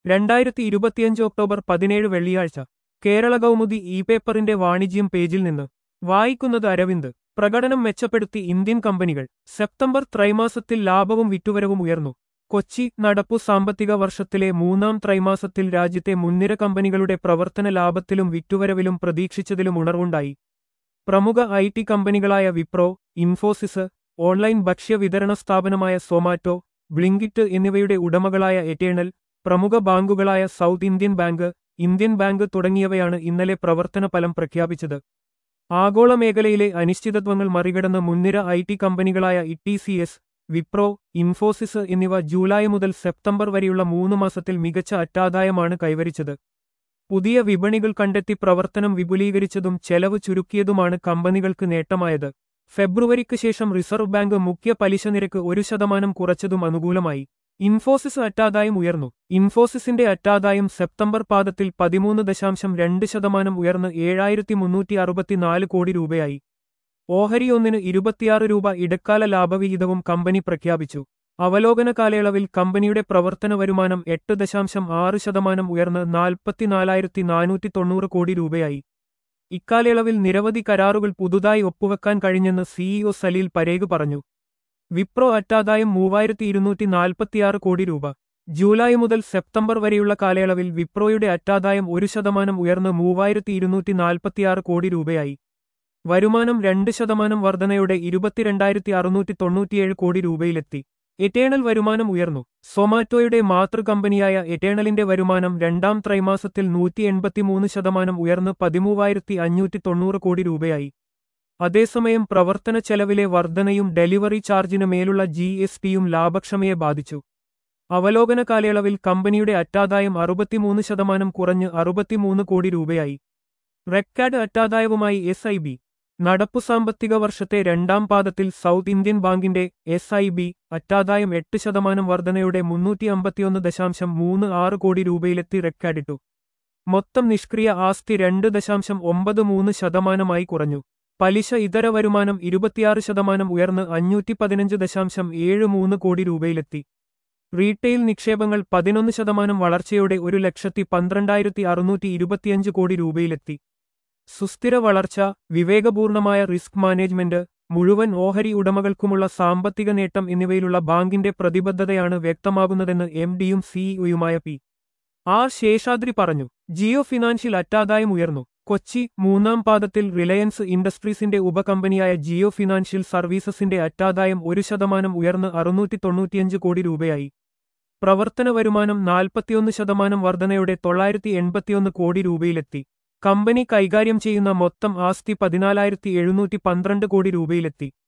രണ്ടായിരത്തി ഇരുപത്തിയഞ്ച് ഒക്ടോബർ പതിനേഴ് വെള്ളിയാഴ്ച കേരള കൗമുദി ഇ പേപ്പറിന്റെ വാണിജ്യം പേജിൽ നിന്ന് വായിക്കുന്നത് അരവിന്ദ് പ്രകടനം മെച്ചപ്പെടുത്തി ഇന്ത്യൻ കമ്പനികൾ സെപ്റ്റംബർ ത്രൈമാസത്തിൽ ലാഭവും വിറ്റുവരവും ഉയർന്നു കൊച്ചി നടപ്പു സാമ്പത്തിക വർഷത്തിലെ മൂന്നാം ത്രൈമാസത്തിൽ രാജ്യത്തെ മുൻനിര കമ്പനികളുടെ പ്രവർത്തന ലാഭത്തിലും വിറ്റുവരവിലും പ്രതീക്ഷിച്ചതിലും ഉണർവുണ്ടായി പ്രമുഖ ഐ ടി കമ്പനികളായ വിപ്രോ ഇൻഫോസിസ് ഓൺലൈൻ ഭക്ഷ്യ വിതരണ സ്ഥാപനമായ സൊമാറ്റോ ബ്ലിങ്കിറ്റ് എന്നിവയുടെ ഉടമകളായ എറ്റേണൽ പ്രമുഖ ബാങ്കുകളായ South Indian Bank Indian Bank തുടങ്ങിയവയാണ് ഇന്നലെ പ്രവർത്തന ഫലം പ്രഖ്യാപിച്ചത് ആഗോള മേഖലയിലെ അനിശ്ചിതത്വങ്ങൾ മറികടന്ന് മുൻനിര ഐ ടി കമ്പനികളായ ഇടിസിഎസ് വിപ്രോ ഇൻഫോസിസ് എന്നിവ ജൂലൈ മുതൽ സെപ്റ്റംബർ വരെയുള്ള മൂന്ന് മാസത്തിൽ മികച്ച അറ്റാദായമാണ് കൈവരിച്ചത് പുതിയ വിപണികൾ കണ്ടെത്തി പ്രവർത്തനം വിപുലീകരിച്ചതും ചെലവ് ചുരുക്കിയതുമാണ് കമ്പനികൾക്ക് നേട്ടമായത് ഫെബ്രുവരിക്ക് ശേഷം റിസർവ് ബാങ്ക് മുഖ്യ പലിശ നിരക്ക് ഒരു ശതമാനം കുറച്ചതും അനുകൂലമായി ഇൻഫോസിസ് അറ്റാദായം ഉയർന്നു ഇൻഫോസിസിന്റെ അറ്റാദായം സെപ്റ്റംബർ പാദത്തിൽ പതിമൂന്ന് ദശാംശം രണ്ട് ശതമാനം ഉയർന്ന് ഏഴായിരത്തി മുന്നൂറ്റി അറുപത്തിനാല് കോടി രൂപയായി ഓഹരി ഒന്നിന് ഇരുപത്തിയാറ് രൂപ ഇടക്കാല ലാഭവിഹിതവും കമ്പനി പ്രഖ്യാപിച്ചു അവലോകന കാലയളവിൽ കമ്പനിയുടെ പ്രവർത്തന വരുമാനം എട്ട് ദശാംശം ആറ് ശതമാനം ഉയർന്ന് നാൽപ്പത്തിനാലായിരത്തി നാനൂറ്റി തൊണ്ണൂറ് കോടി രൂപയായി ഇക്കാലയളവിൽ നിരവധി കരാറുകൾ പുതുതായി ഒപ്പുവെക്കാൻ കഴിഞ്ഞെന്ന് സിഇഒ സലീൽ പരേഗ് പറഞ്ഞു വിപ്രോ അറ്റാദായം മൂവായിരത്തി ഇരുന്നൂറ്റി നാൽപ്പത്തിയാറ് കോടി രൂപ ജൂലൈ മുതൽ സെപ്റ്റംബർ വരെയുള്ള കാലയളവിൽ വിപ്രോയുടെ അറ്റാദായം ഒരു ശതമാനം ഉയർന്ന് മൂവായിരത്തി ഇരുന്നൂറ്റി നാൽപ്പത്തിയാറ് കോടി രൂപയായി വരുമാനം രണ്ട് ശതമാനം വർധനയോടെ ഇരുപത്തിരണ്ടായിരത്തി അറുന്നൂറ്റി തൊണ്ണൂറ്റിയേഴ് കോടി രൂപയിലെത്തി എറ്റേണൽ വരുമാനം ഉയർന്നു സൊമാറ്റോയുടെ മാതൃകമ്പനിയായ എറ്റേണലിന്റെ വരുമാനം രണ്ടാം ത്രൈമാസത്തിൽ നൂറ്റി എൺപത്തിമൂന്ന് ശതമാനം ഉയർന്ന് പതിമൂവായിരത്തി അഞ്ഞൂറ്റി തൊണ്ണൂറ് കോടി രൂപയായി അതേസമയം പ്രവർത്തന ചെലവിലെ വർധനയും ഡെലിവറി ചാർജിന് മേലുള്ള ജി എസ് ടിയും ലാഭക്ഷമയെ ബാധിച്ചു അവലോകന കാലയളവിൽ കമ്പനിയുടെ അറ്റാദായം അറുപത്തിമൂന്ന് ശതമാനം കുറഞ്ഞ് അറുപത്തിമൂന്ന് കോടി രൂപയായി റെക്കാർഡ് അറ്റാദായവുമായി എസ് ഐ ബി നടപ്പു സാമ്പത്തിക വർഷത്തെ രണ്ടാം പാദത്തിൽ സൗത്ത് ഇന്ത്യൻ ബാങ്കിന്റെ എസ് ഐ ബി അറ്റാദായം എട്ട് ശതമാനം വർധനയോടെ മുന്നൂറ്റി അമ്പത്തിയൊന്ന് ദശാംശം മൂന്ന് ആറ് കോടി രൂപയിലെത്തി റെക്കാർഡിട്ടു മൊത്തം നിഷ്ക്രിയ ആസ്തി രണ്ട് ദശാംശം ഒമ്പത് മൂന്ന് ശതമാനമായി കുറഞ്ഞു പലിശ ഇതര വരുമാനം ഇരുപത്തിയാറ് ശതമാനം ഉയർന്ന് അഞ്ഞൂറ്റി പതിനഞ്ച് ദശാംശം ഏഴ് മൂന്ന് കോടി രൂപയിലെത്തി റീറ്റെയിൽ നിക്ഷേപങ്ങൾ പതിനൊന്ന് ശതമാനം വളർച്ചയോടെ ഒരു ലക്ഷത്തി പന്ത്രണ്ടായിരത്തി അറുന്നൂറ്റി ഇരുപത്തിയഞ്ച് കോടി രൂപയിലെത്തി സുസ്ഥിര വളർച്ച വിവേകപൂർണമായ റിസ്ക് മാനേജ്മെന്റ് മുഴുവൻ ഓഹരി ഉടമകൾക്കുമുള്ള സാമ്പത്തിക നേട്ടം എന്നിവയിലുള്ള ബാങ്കിന്റെ പ്രതിബദ്ധതയാണ് വ്യക്തമാകുന്നതെന്ന് എം ഡിയും സിഇഒയുമായ പി ആർ ശേഷാദ്രി പറഞ്ഞു ജിയോ ഫിനാൻഷ്യൽ അറ്റാദായം ഉയർന്നു കൊച്ചി മൂന്നാം പാദത്തിൽ റിലയൻസ് ഇൻഡസ്ട്രീസിന്റെ ഉപകമ്പനിയായ ജിയോ ഫിനാൻഷ്യൽ സർവീസസിന്റെ അറ്റാദായം ഒരു ശതമാനം ഉയർന്ന് അറുന്നൂറ്റി തൊണ്ണൂറ്റിയഞ്ച് കോടി രൂപയായി പ്രവർത്തന വരുമാനം നാൽപ്പത്തിയൊന്ന് ശതമാനം വർധനയോടെ തൊള്ളായിരത്തി എൺപത്തിയൊന്ന് കോടി രൂപയിലെത്തി കമ്പനി കൈകാര്യം ചെയ്യുന്ന മൊത്തം ആസ്തി പതിനാലായിരത്തി എഴുന്നൂറ്റി പന്ത്രണ്ട് കോടി രൂപയിലെത്തി